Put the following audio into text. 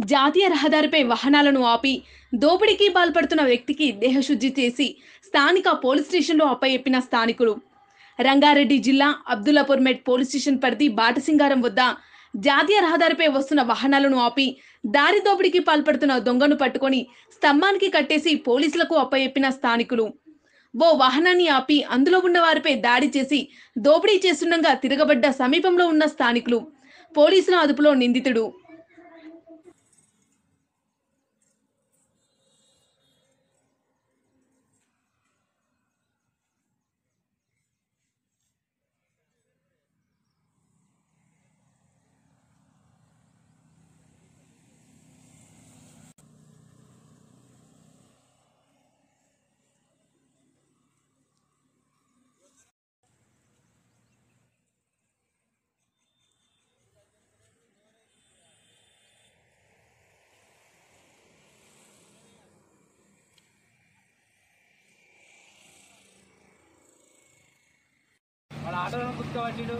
జాతీయ రహదారిపై వాహనాలను ఆపి దోపిడీకి పాల్పడుతున్న వ్యక్తికి దేహశుద్ధి చేసి స్థానిక పోలీస్ స్టేషన్లో అప్పయెప్పిన స్థానికులు రంగారెడ్డి జిల్లా అబ్దుల్లాపూర్ మెట్ పోలీస్ స్టేషన్ పరిధి బాటసింగారం వద్ద జాతీయ రహదారిపై వస్తున్న వాహనాలను ఆపి దారి దోపిడీకి పాల్పడుతున్న దొంగను పట్టుకొని స్తంభానికి కట్టేసి పోలీసులకు అప్పయెప్పిన స్థానికులు ఓ వాహనాన్ని ఆపి అందులో ఉన్న వారిపై దాడి చేసి దోపిడీ చేస్తుండగా తిరగబడ్డ సమీపంలో ఉన్న స్థానికులు పోలీసుల అదుపులో నిందితుడు వాళ్ళ ఆటోలో గుర్తుపట్టిడు